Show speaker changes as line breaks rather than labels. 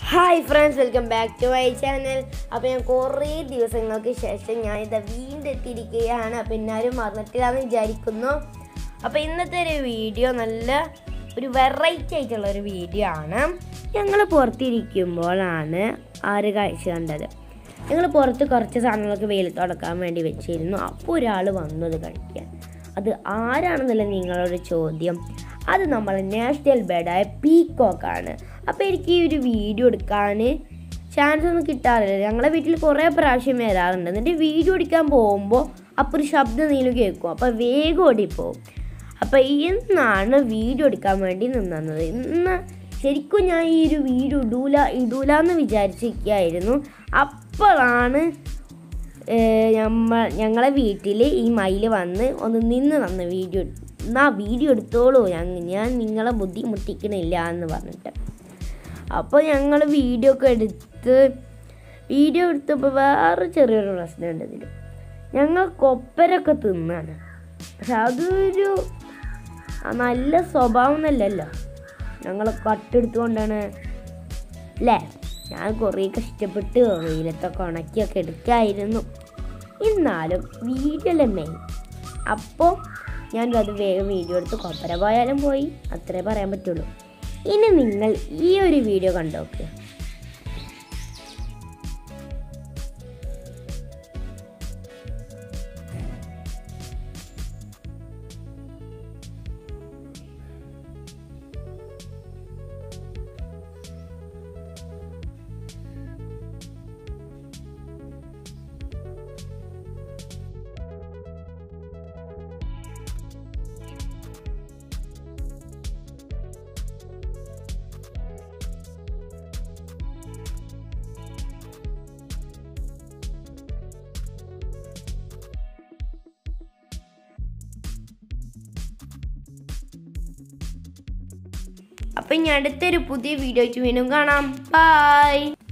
hi friends welcome back to my channel അപ്പോൾ ഞാൻ കുറേ ദിവസങ്ങൾക്ക് ശേഷം ഞാൻ ഇത് വീണ്ടും എത്തിയിരിക്കുകയാണ് അപ്പോൾ എന്നാരും മറന്നിട്ടില്ലാന്ന് വിചാരിക്കുന്നു അപ്പോൾ ഇന്നത്തെ ഒരു വീഡിയോ നല്ല ഒരു വെറൈറ്റി ആയിട്ടുള്ള ഒരു വീഡിയോ ആണ് ഞങ്ങൾ പുറത്തിരിക്കുമ്പോഴാണ് ആര് കാഴ്ച കണ്ടത് ഞങ്ങൾ പുറത്ത് കുറച്ച് സാധനങ്ങളൊക്കെ വെയിലത്ത് തുടക്കാൻ വേണ്ടി വെച്ചിരുന്നു അപ്പോൾ ഒരാൾ വന്നത് കഴിക്കാൻ അത് ആരാണെന്നുള്ള നിങ്ങളോട് ചോദ്യം അത് നമ്മളെ നാഷണൽ ബേഡായ പീക്കോക്കാണ് അപ്പോൾ എനിക്ക് ഈ ഒരു വീഡിയോ എടുക്കാൻ ചാൻസ് ഒന്നും കിട്ടാറില്ല ഞങ്ങളെ വീട്ടിൽ കുറേ പ്രാവശ്യം വരാറുണ്ട് എന്നിട്ട് വീഡിയോ എടുക്കാൻ പോകുമ്പോൾ അപ്പോൾ ഒരു ശബ്ദം നീലും കേൾക്കും അപ്പോൾ വേഗം ഓടിപ്പോവും അപ്പോൾ ഇന്നാണ് വീഡിയോ എടുക്കാൻ വേണ്ടി നിന്നത് ഇന്ന് ശരിക്കും ഞാൻ ഈ ഒരു വീഡിയോ ഇടൂല ഇടൂല എന്ന് വിചാരിച്ചിരിക്കുകയായിരുന്നു അപ്പോഴാണ് ഞമ്മ ഞങ്ങളെ വീട്ടിൽ ഈ മയിൽ വന്ന് ഒന്ന് നിന്ന് തന്ന വീഡിയോ എന്നാ വീഡിയോ എടുത്തോളൂ ഞാൻ ഞാൻ നിങ്ങളെ ബുദ്ധിമുട്ടിക്കണില്ല എന്ന് പറഞ്ഞിട്ട് അപ്പോൾ ഞങ്ങൾ വീഡിയോ ഒക്കെ എടുത്ത് വീഡിയോ എടുത്തപ്പോൾ വേറെ ചെറിയൊരു പ്രശ്നമുണ്ട് ഇതിൽ ഞങ്ങൾ കൊപ്പരൊക്കെ തിന്നാണ് പക്ഷെ അതൊരു നല്ല സ്വഭാവം എന്നല്ലല്ലോ ഞങ്ങൾ കട്ടെടുത്തുകൊണ്ടാണ് അല്ലേ ഞാൻ കുറേ കഷ്ടപ്പെട്ട് വെയിലത്തൊക്കെ ഉണക്കിയൊക്കെ എടുക്കായിരുന്നു എന്നാലും വീഡിയോ മെയിൻ അപ്പോൾ ഞാൻ അത് വേഗം വീഡിയോ എടുത്ത് കൊപ്പര പോയാലും പോയി അത്രേ പറയാൻ പറ്റുള്ളൂ ഇനി നിങ്ങൾ ഈ ഒരു വീഡിയോ കണ്ടോക്ക് അപ്പം ഇനി അടുത്തൊരു പുതിയ വീഡിയോ വീണ്ടും കാണാം ബൈ